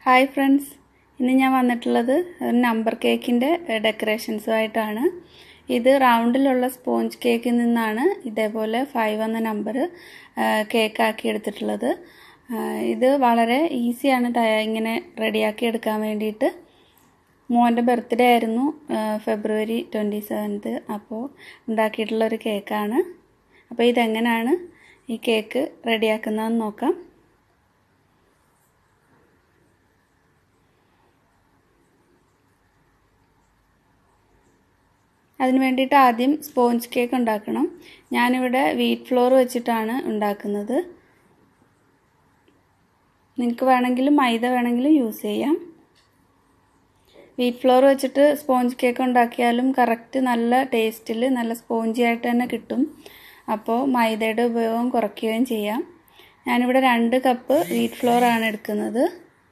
hi friends ഇന്ന് ഞാൻ വന്നിട്ടുള്ളത് ഒരു നമ്പർ കേക്കിൻ്റെ ഡെക്കറേഷൻസുമായിട്ടാണ് ഇത് റൗണ്ടിലുള്ള സ്പോഞ്ച് കേക്കിൽ നിന്നാണ് ഇതേപോലെ ഫൈവ് എന്ന നമ്പർ കേക്കാക്കി എടുത്തിട്ടുള്ളത് ഇത് വളരെ ഈസിയാണ് ഇങ്ങനെ റെഡിയാക്കി എടുക്കാൻ വേണ്ടിയിട്ട് മോൻ്റെ ബർത്ത്ഡേ ആയിരുന്നു ഫെബ്രുവരി ട്വൻറ്റി സെവൻത്ത് അപ്പോൾ ഉണ്ടാക്കിയിട്ടുള്ള ഒരു കേക്കാണ് അപ്പോൾ ഇതെങ്ങനെയാണ് ഈ കേക്ക് റെഡിയാക്കുന്നതെന്ന് നോക്കാം അതിന് വേണ്ടിയിട്ട് ആദ്യം സ്പോഞ്ച് കേക്ക് ഉണ്ടാക്കണം ഞാനിവിടെ വീറ്റ് ഫ്ലോർ വെച്ചിട്ടാണ് ഉണ്ടാക്കുന്നത് നിങ്ങൾക്ക് വേണമെങ്കിലും മൈദ വേണമെങ്കിലും യൂസ് ചെയ്യാം വീറ്റ് ഫ്ലോർ വെച്ചിട്ട് സ്പോഞ്ച് കേക്ക് ഉണ്ടാക്കിയാലും കറക്റ്റ് നല്ല ടേസ്റ്റിൽ നല്ല സ്പോഞ്ചി ആയിട്ട് തന്നെ കിട്ടും അപ്പോൾ മൈദയുടെ ഉപയോഗം കുറയ്ക്കുകയും ചെയ്യാം ഞാനിവിടെ രണ്ട് കപ്പ് വീറ്റ് ഫ്ലോർ ആണ് എടുക്കുന്നത്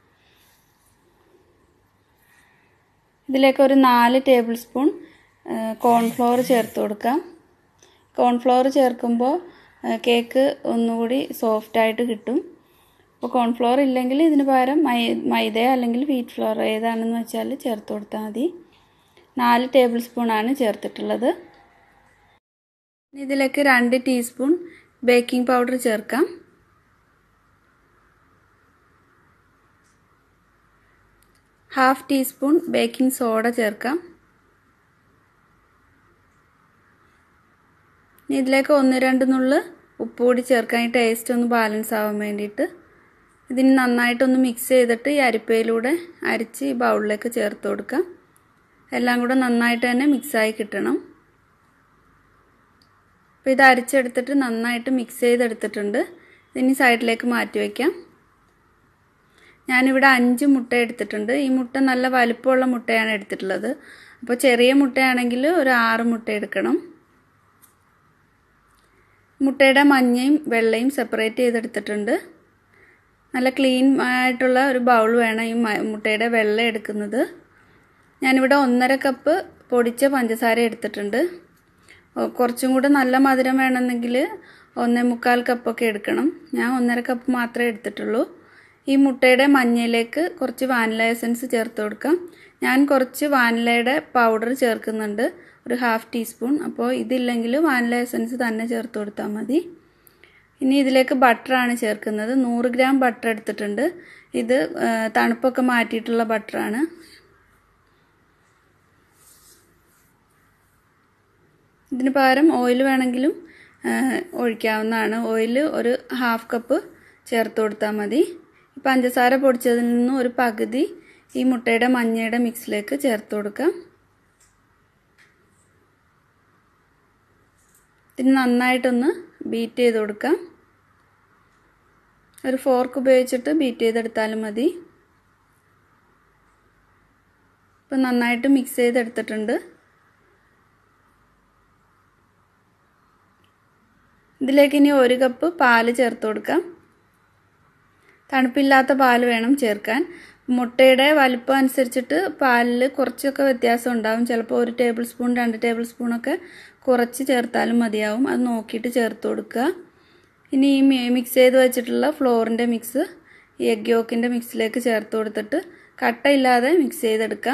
ഇതിലേക്ക് ഒരു നാല് ടേബിൾ സ്പൂൺ കോൺഫ്ലോർ ചേർത്ത് കൊടുക്കാം കോൺഫ്ലോർ ചേർക്കുമ്പോൾ കേക്ക് ഒന്നുകൂടി സോഫ്റ്റായിട്ട് കിട്ടും അപ്പോൾ കോൺഫ്ലോർ ഇല്ലെങ്കിൽ ഇതിന് പകരം മൈ മൈദയോ അല്ലെങ്കിൽ വീറ്റ് ഫ്ലോർ ഏതാണെന്ന് വെച്ചാൽ ചേർത്ത് കൊടുത്താൽ മതി നാല് ടേബിൾ സ്പൂണാണ് ചേർത്തിട്ടുള്ളത് ഇതിലേക്ക് രണ്ട് ടീസ്പൂൺ ബേക്കിംഗ് പൗഡർ ചേർക്കാം ഹാഫ് ടീസ്പൂൺ ബേക്കിംഗ് സോഡ ചേർക്കാം ഇതിലേക്ക് ഒന്ന് രണ്ട് നുള്ള് ഉപ്പ് കൂടി ചേർക്കാൻ ഈ ടേസ്റ്റ് ഒന്ന് ബാലൻസ് ആവാൻ വേണ്ടിയിട്ട് ഇതിന് നന്നായിട്ടൊന്ന് മിക്സ് ചെയ്തിട്ട് ഈ അരിപ്പയിലൂടെ അരിച്ച് ഈ ബൗളിലേക്ക് ചേർത്ത് കൊടുക്കാം എല്ലാം കൂടെ നന്നായിട്ട് തന്നെ മിക്സായി കിട്ടണം അപ്പോൾ ഇത് അരിച്ചെടുത്തിട്ട് നന്നായിട്ട് മിക്സ് ചെയ്തെടുത്തിട്ടുണ്ട് ഇതിനി സൈഡിലേക്ക് മാറ്റി വയ്ക്കാം ഞാനിവിടെ അഞ്ച് മുട്ട എടുത്തിട്ടുണ്ട് ഈ മുട്ട നല്ല വലുപ്പമുള്ള മുട്ടയാണ് എടുത്തിട്ടുള്ളത് അപ്പോൾ ചെറിയ മുട്ടയാണെങ്കിൽ ഒരു ആറ് മുട്ട എടുക്കണം മുട്ടയുടെ മഞ്ഞയും വെള്ളയും സെപ്പറേറ്റ് ചെയ്തെടുത്തിട്ടുണ്ട് നല്ല ക്ലീൻ ആയിട്ടുള്ള ഒരു ബൗൾ വേണം ഈ മുട്ടയുടെ വെള്ള എടുക്കുന്നത് ഞാനിവിടെ ഒന്നര കപ്പ് പൊടിച്ച പഞ്ചസാര എടുത്തിട്ടുണ്ട് കുറച്ചും കൂടെ നല്ല മധുരം വേണമെന്നെങ്കിൽ ഒന്നേ മുക്കാൽ കപ്പൊക്കെ എടുക്കണം ഞാൻ ഒന്നര കപ്പ് മാത്രമേ എടുത്തിട്ടുള്ളൂ ഈ മുട്ടയുടെ മഞ്ഞയിലേക്ക് കുറച്ച് വാനില എസൻസ് ചേർത്ത് കൊടുക്കാം ഞാൻ കുറച്ച് വാനിലയുടെ പൗഡർ ചേർക്കുന്നുണ്ട് ഒരു ഹാഫ് ടീസ്പൂൺ അപ്പോൾ ഇതില്ലെങ്കിൽ വാനില എസൻസ് തന്നെ ചേർത്ത് കൊടുത്താൽ മതി ഇനി ഇതിലേക്ക് ബട്ടറാണ് ചേർക്കുന്നത് നൂറ് ഗ്രാം ബട്ടർ എടുത്തിട്ടുണ്ട് ഇത് തണുപ്പൊക്കെ മാറ്റിയിട്ടുള്ള ബട്ടറാണ് ഇതിന് പകരം ഓയിൽ വേണമെങ്കിലും ഒഴിക്കാവുന്നതാണ് ഓയിൽ ഒരു ഹാഫ് കപ്പ് ചേർത്ത് കൊടുത്താൽ മതി പഞ്ചസാര പൊടിച്ചതിൽ നിന്നും ഒരു പകുതി ഈ മുട്ടയുടെ മഞ്ഞയുടെ മിക്സിലേക്ക് ചേർത്ത് കൊടുക്കാം ഇതിന് നന്നായിട്ടൊന്ന് ബീറ്റ് ചെയ്ത് കൊടുക്കാം ഒരു ഫോർക്ക് ഉപയോഗിച്ചിട്ട് ബീറ്റ് ചെയ്തെടുത്താലും മതി ഇപ്പം നന്നായിട്ട് മിക്സ് ചെയ്തെടുത്തിട്ടുണ്ട് ഇതിലേക്ക് ഇനി ഒരു കപ്പ് പാല് ചേർത്ത് കൊടുക്കാം തണുപ്പില്ലാത്ത പാൽ വേണം ചേർക്കാൻ മുട്ടയുടെ വലിപ്പം അനുസരിച്ചിട്ട് പാലിൽ കുറച്ചൊക്കെ വ്യത്യാസം ഉണ്ടാവും ചിലപ്പോൾ ഒരു ടേബിൾ സ്പൂൺ രണ്ട് ടേബിൾ സ്പൂണൊക്കെ കുറച്ച് ചേർത്താലും മതിയാവും അത് നോക്കിയിട്ട് ചേർത്ത് കൊടുക്കുക ഇനി ഈ മിക്സ് ചെയ്ത് വെച്ചിട്ടുള്ള ഫ്ലോറിൻ്റെ മിക്സ് ഈ എഗ് യോക്കിൻ്റെ മിക്സിലേക്ക് ചേർത്ത് കൊടുത്തിട്ട് കട്ടയില്ലാതെ മിക്സ് ചെയ്തെടുക്കാം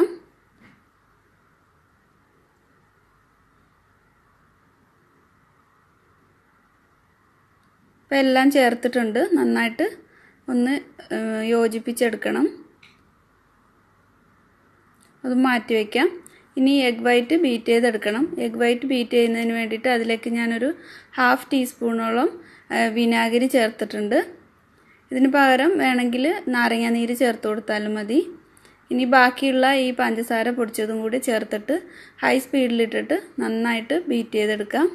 ഇപ്പം എല്ലാം ചേർത്തിട്ടുണ്ട് നന്നായിട്ട് ഒന്ന് യോജിപ്പിച്ചെടുക്കണം അത് മാറ്റി വയ്ക്കാം ഇനി എഗ് വൈറ്റ് ബീറ്റ് ചെയ്തെടുക്കണം എഗ് വൈറ്റ് ബീറ്റ് ചെയ്യുന്നതിന് വേണ്ടിയിട്ട് അതിലേക്ക് ഞാനൊരു ഹാഫ് ടീസ്പൂണോളം വിനാഗിരി ചേർത്തിട്ടുണ്ട് ഇതിന് പകരം വേണമെങ്കിൽ നാരങ്ങ നീര് ചേർത്ത് കൊടുത്താലും മതി ഇനി ബാക്കിയുള്ള ഈ പഞ്ചസാര പൊടിച്ചതും കൂടി ചേർത്തിട്ട് ഹൈ സ്പീഡിലിട്ടിട്ട് നന്നായിട്ട് ബീറ്റ് ചെയ്തെടുക്കാം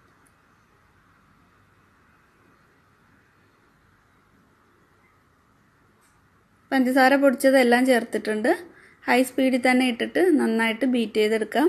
പഞ്ചസാര പൊടിച്ചതെല്ലാം ചേർത്തിട്ടുണ്ട് ഹൈ സ്പീഡിൽ തന്നെ ഇട്ടിട്ട് നന്നായിട്ട് ബീറ്റ് ചെയ്തെടുക്കാം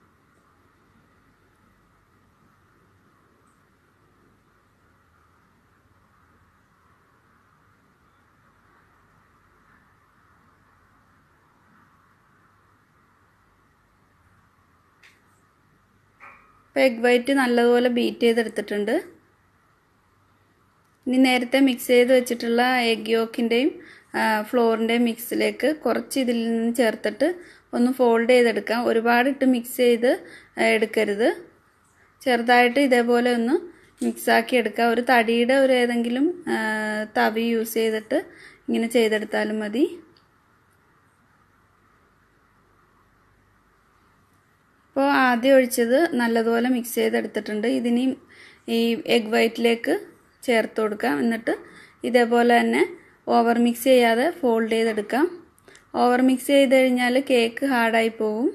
ഇപ്പോൾ എഗ് വൈറ്റ് നല്ലതുപോലെ ബീറ്റ് ചെയ്തെടുത്തിട്ടുണ്ട് ഇനി നേരത്തെ മിക്സ് ചെയ്ത് വെച്ചിട്ടുള്ള എഗ് യോക്കിൻ്റെയും ഫ്ലോറിൻ്റെ മിക്സിലേക്ക് കുറച്ച് ഇതിൽ നിന്ന് ചേർത്തിട്ട് ഒന്ന് ഫോൾഡ് ചെയ്തെടുക്കാം ഒരുപാട് ഇട്ട് മിക്സ് ചെയ്ത് എടുക്കരുത് ചെറുതായിട്ട് ഇതേപോലെ ഒന്ന് മിക്സാക്കി എടുക്കുക ഒരു തടിയുടെ ഒരു ഏതെങ്കിലും തവി യൂസ് ചെയ്തിട്ട് ഇങ്ങനെ ചെയ്തെടുത്താലും മതി അപ്പോൾ ആദ്യം ഒഴിച്ചത് നല്ലതുപോലെ മിക്സ് ചെയ്തെടുത്തിട്ടുണ്ട് ഇതിനി ഈ എഗ് വൈറ്റിലേക്ക് ചേർത്ത് കൊടുക്കാം എന്നിട്ട് ഇതേപോലെ തന്നെ ഓവർ മിക്സ് ചെയ്യാതെ ഫോൾഡ് ചെയ്തെടുക്കാം ഓവർ മിക്സ് ചെയ്ത് കഴിഞ്ഞാൽ കേക്ക് ഹാർഡായി പോകും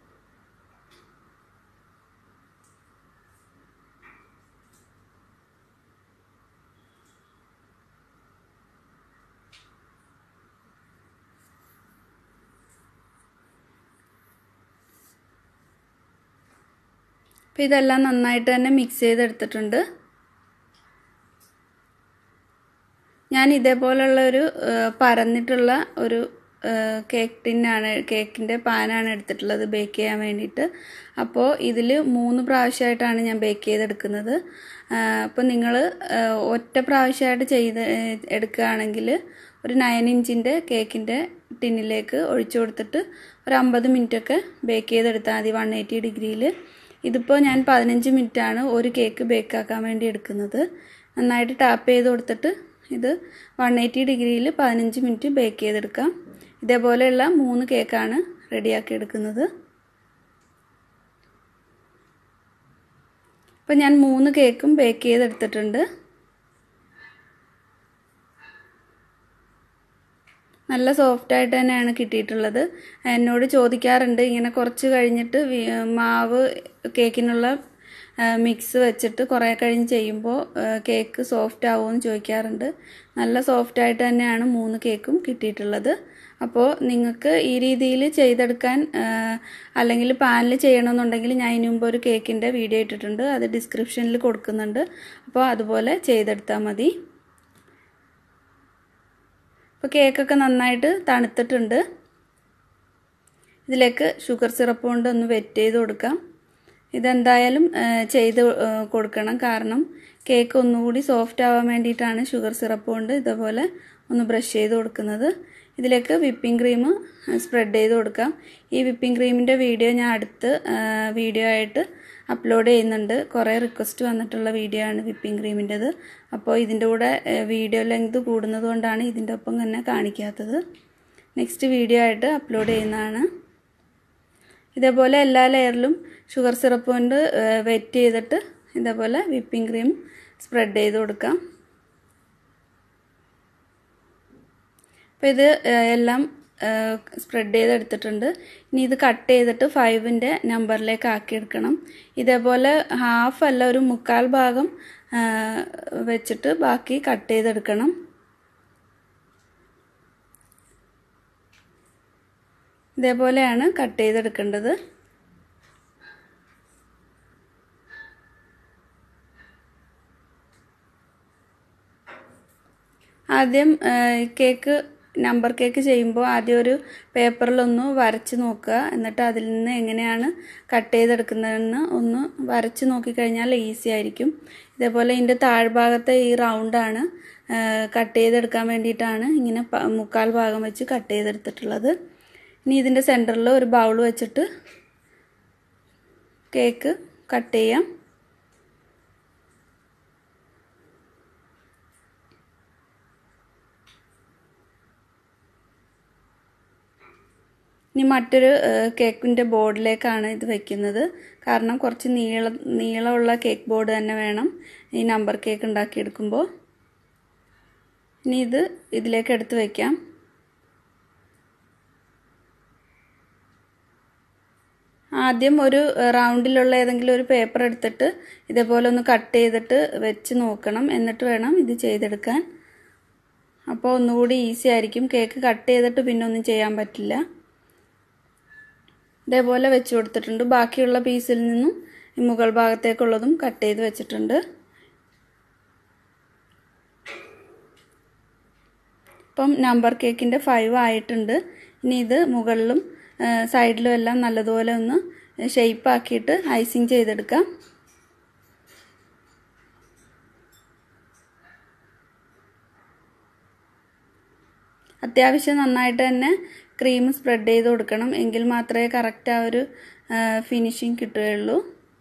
അപ്പോൾ ഇതെല്ലാം നന്നായിട്ട് തന്നെ മിക്സ് ചെയ്തെടുത്തിട്ടുണ്ട് ഞാൻ ഇതേപോലുള്ള ഒരു പരന്നിട്ടുള്ള ഒരു കേക്ക് ടിന്നാണ് കേക്കിൻ്റെ പാനാണ് എടുത്തിട്ടുള്ളത് ബേക്ക് ചെയ്യാൻ വേണ്ടിയിട്ട് അപ്പോൾ ഇതിൽ മൂന്ന് പ്രാവശ്യമായിട്ടാണ് ഞാൻ ബേക്ക് ചെയ്തെടുക്കുന്നത് അപ്പോൾ നിങ്ങൾ ഒറ്റ പ്രാവശ്യമായിട്ട് ചെയ്ത് എടുക്കുകയാണെങ്കിൽ ഒരു നയൻ ഇഞ്ചിൻ്റെ കേക്കിൻ്റെ ടിന്നിലേക്ക് ഒഴിച്ചു കൊടുത്തിട്ട് ഒരു അമ്പത് മിനിറ്റൊക്കെ ബേക്ക് ചെയ്തെടുത്താൽ മതി വൺ എയ്റ്റി ഡിഗ്രിയിൽ ഇതിപ്പോൾ ഞാൻ പതിനഞ്ച് മിനിറ്റാണ് ഒരു കേക്ക് ബേക്കാക്കാൻ വേണ്ടി എടുക്കുന്നത് നന്നായിട്ട് ടാപ്പ് ചെയ്ത് കൊടുത്തിട്ട് ഇത് വൺ എയ്റ്റി ഡിഗ്രിയിൽ പതിനഞ്ച് മിനിറ്റ് ബേക്ക് ചെയ്തെടുക്കാം ഇതേപോലെയുള്ള മൂന്ന് കേക്കാണ് റെഡിയാക്കി എടുക്കുന്നത് ഇപ്പം ഞാൻ മൂന്ന് കേക്കും ബേക്ക് ചെയ്തെടുത്തിട്ടുണ്ട് നല്ല സോഫ്റ്റായിട്ട് തന്നെയാണ് കിട്ടിയിട്ടുള്ളത് എന്നോട് ചോദിക്കാറുണ്ട് ഇങ്ങനെ കുറച്ച് കഴിഞ്ഞിട്ട് മാവ് കേക്കിനുള്ള മിക്സ് വെച്ചിട്ട് കുറേ കഴിഞ്ഞ് ചെയ്യുമ്പോൾ കേക്ക് സോഫ്റ്റ് ആവുമെന്ന് ചോദിക്കാറുണ്ട് നല്ല സോഫ്റ്റായിട്ട് തന്നെയാണ് മൂന്ന് കേക്കും കിട്ടിയിട്ടുള്ളത് അപ്പോൾ നിങ്ങൾക്ക് ഈ രീതിയിൽ ചെയ്തെടുക്കാൻ അല്ലെങ്കിൽ പാനിൽ ചെയ്യണമെന്നുണ്ടെങ്കിൽ ഞാൻ ഇതിനു മുമ്പ് ഒരു കേക്കിൻ്റെ വീഡിയോ ഇട്ടിട്ടുണ്ട് അത് ഡിസ്ക്രിപ്ഷനിൽ കൊടുക്കുന്നുണ്ട് അപ്പോൾ അതുപോലെ ചെയ്തെടുത്താൽ മതി ഇപ്പോൾ കേക്കൊക്കെ നന്നായിട്ട് തണുത്തിട്ടുണ്ട് ഇതിലേക്ക് ഷുഗർ സിറപ്പ് കൊണ്ട് ഒന്ന് വെറ്റ് ചെയ്ത് കൊടുക്കാം ഇതെന്തായാലും ചെയ്ത് കൊടുക്കണം കാരണം കേക്ക് ഒന്നുകൂടി സോഫ്റ്റ് ആവാൻ വേണ്ടിയിട്ടാണ് ഷുഗർ സിറപ്പ് കൊണ്ട് ഇതേപോലെ ഒന്ന് ബ്രഷ് ചെയ്ത് കൊടുക്കുന്നത് ഇതിലേക്ക് വിപ്പിംഗ് ക്രീം സ്പ്രെഡ് ചെയ്ത് കൊടുക്കാം ഈ വിപ്പിംഗ് ക്രീമിൻ്റെ വീഡിയോ ഞാൻ അടുത്ത് വീഡിയോ ആയിട്ട് അപ്ലോഡ് ചെയ്യുന്നുണ്ട് കുറേ റിക്വസ്റ്റ് വന്നിട്ടുള്ള വീഡിയോ ആണ് വിപ്പിംഗ് ക്രീമിൻ്റെത് അപ്പോൾ ഇതിൻ്റെ കൂടെ വീഡിയോ ലെങ്ത് കൂടുന്നത് കൊണ്ടാണ് ഇതിൻ്റെ ഒപ്പം തന്നെ കാണിക്കാത്തത് നെക്സ്റ്റ് വീഡിയോ ആയിട്ട് അപ്ലോഡ് ചെയ്യുന്നതാണ് ഇതേപോലെ എല്ലാ ലെയറിലും ഷുഗർ സിറപ്പ് കൊണ്ട് വെറ്റ് ചെയ്തിട്ട് ഇതേപോലെ വിപ്പിംഗ് ക്രീം സ്പ്രെഡ് ചെയ്ത് കൊടുക്കാം അപ്പോൾ ഇത് എല്ലാം സ്പ്രെഡ് ചെയ്തെടുത്തിട്ടുണ്ട് ഇനി ഇത് കട്ട് ചെയ്തിട്ട് ഫൈവിൻ്റെ നമ്പറിലേക്ക് ആക്കിയെടുക്കണം ഇതേപോലെ ഹാഫ് അല്ല ഒരു മുക്കാൽ ഭാഗം വെച്ചിട്ട് ബാക്കി കട്ട് ചെയ്തെടുക്കണം ഇതേപോലെയാണ് കട്ട് ചെയ്തെടുക്കേണ്ടത് ആദ്യം കേക്ക് നമ്പർ കേക്ക് ചെയ്യുമ്പോൾ ആദ്യം ഒരു പേപ്പറിലൊന്ന് വരച്ച് നോക്കുക എന്നിട്ട് അതിൽ നിന്ന് എങ്ങനെയാണ് കട്ട് ചെയ്തെടുക്കുന്നതെന്ന് ഒന്ന് വരച്ച് നോക്കിക്കഴിഞ്ഞാൽ ഈസി ആയിരിക്കും ഇതേപോലെ ഇതിൻ്റെ താഴ്ഭാഗത്തെ ഈ റൗണ്ടാണ് കട്ട് ചെയ്തെടുക്കാൻ വേണ്ടിയിട്ടാണ് ഇങ്ങനെ മുക്കാൽ ഭാഗം വെച്ച് കട്ട് ചെയ്തെടുത്തിട്ടുള്ളത് ഇനി ഇതിൻ്റെ സെൻറ്ററിൽ ഒരു ബൗൾ വെച്ചിട്ട് കേക്ക് കട്ട് ചെയ്യാം ഇനി മറ്റൊരു കേക്കിൻ്റെ ബോർഡിലേക്കാണ് ഇത് വെക്കുന്നത് കാരണം കുറച്ച് നീള നീളമുള്ള കേക്ക് ബോർഡ് തന്നെ വേണം ഈ നമ്പർ കേക്ക് ഉണ്ടാക്കിയെടുക്കുമ്പോൾ ഇനി ഇത് ഇതിലേക്ക് എടുത്ത് വയ്ക്കാം ആദ്യം ഒരു റൗണ്ടിലുള്ള ഏതെങ്കിലും ഒരു പേപ്പർ എടുത്തിട്ട് ഇതേപോലെ ഒന്ന് കട്ട് ചെയ്തിട്ട് വെച്ച് നോക്കണം എന്നിട്ട് വേണം ഇത് ചെയ്തെടുക്കാൻ അപ്പോൾ ഒന്നുകൂടി ഈസി ആയിരിക്കും കേക്ക് കട്ട് ചെയ്തിട്ട് പിന്നെ ഒന്നും ചെയ്യാൻ പറ്റില്ല ഇതേപോലെ വെച്ച് കൊടുത്തിട്ടുണ്ട് ബാക്കിയുള്ള പീസിൽ നിന്നും മുകൾ ഭാഗത്തേക്കുള്ളതും കട്ട് ചെയ്ത് വെച്ചിട്ടുണ്ട് ഇപ്പം നമ്പർ കേക്കിൻ്റെ ഫൈവ് ആയിട്ടുണ്ട് ഇനി ഇത് മുകളിലും സൈഡിലും എല്ലാം നല്ലതുപോലെ ഒന്ന് ഷെയ്പ്പ് ആക്കിയിട്ട് ഐസിങ് ചെയ്തെടുക്കാം അത്യാവശ്യം നന്നായിട്ട് തന്നെ ക്രീം സ്പ്രെഡ് ചെയ്ത് കൊടുക്കണം എങ്കിൽ മാത്രമേ കറക്റ്റ് ആ ഒരു ഫിനിഷിങ് കിട്ടുകയുള്ളൂ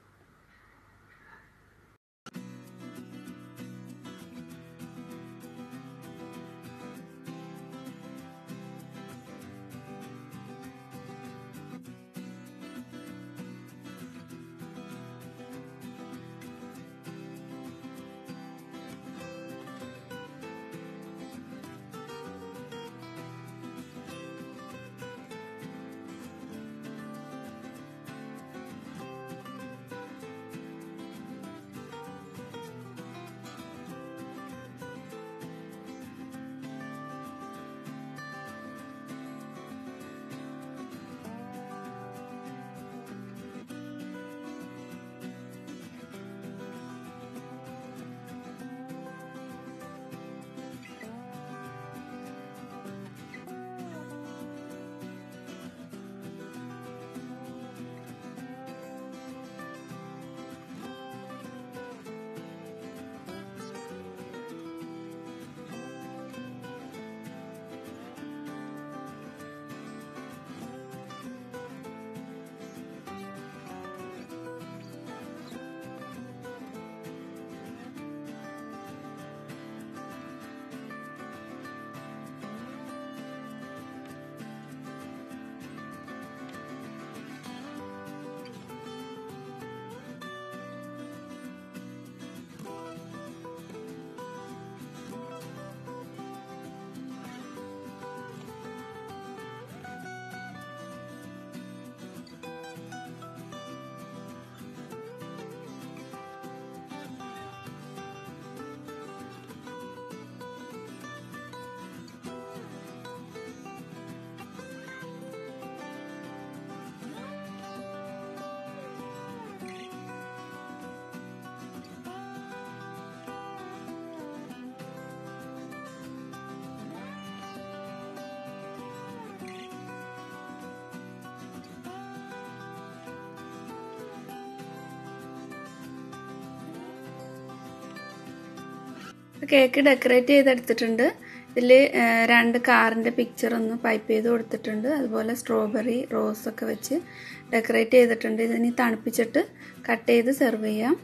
കേക്ക് ഡെക്കറേറ്റ് ചെയ്തെടുത്തിട്ടുണ്ട് ഇതിൽ രണ്ട് കാറിൻ്റെ പിക്ചർ ഒന്ന് പൈപ്പ് ചെയ്ത് കൊടുത്തിട്ടുണ്ട് അതുപോലെ സ്ട്രോബെറി റോസ് ഒക്കെ വെച്ച് ഡെക്കറേറ്റ് ചെയ്തിട്ടുണ്ട് ഇതിനി തണുപ്പിച്ചിട്ട് കട്ട് ചെയ്ത് സെർവ് ചെയ്യാം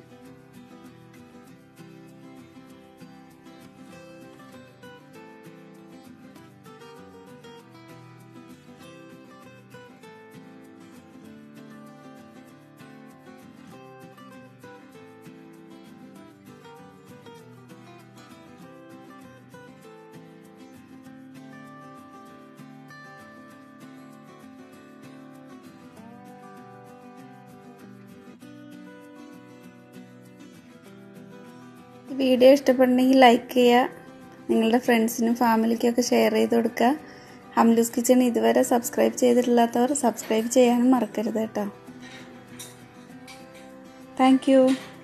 വീഡിയോ ഇഷ്ടപ്പെടണമെങ്കിൽ ലൈക്ക് ചെയ്യുക നിങ്ങളുടെ ഫ്രണ്ട്സിനും ഫാമിലിക്കും ഒക്കെ ഷെയർ ചെയ്ത് കൊടുക്കുക ഹംലൂസ് കിച്ചൺ ഇതുവരെ സബ്സ്ക്രൈബ് ചെയ്തിട്ടില്ലാത്തവർ സബ്സ്ക്രൈബ് ചെയ്യാനും മറക്കരുത് കേട്ടോ താങ്ക്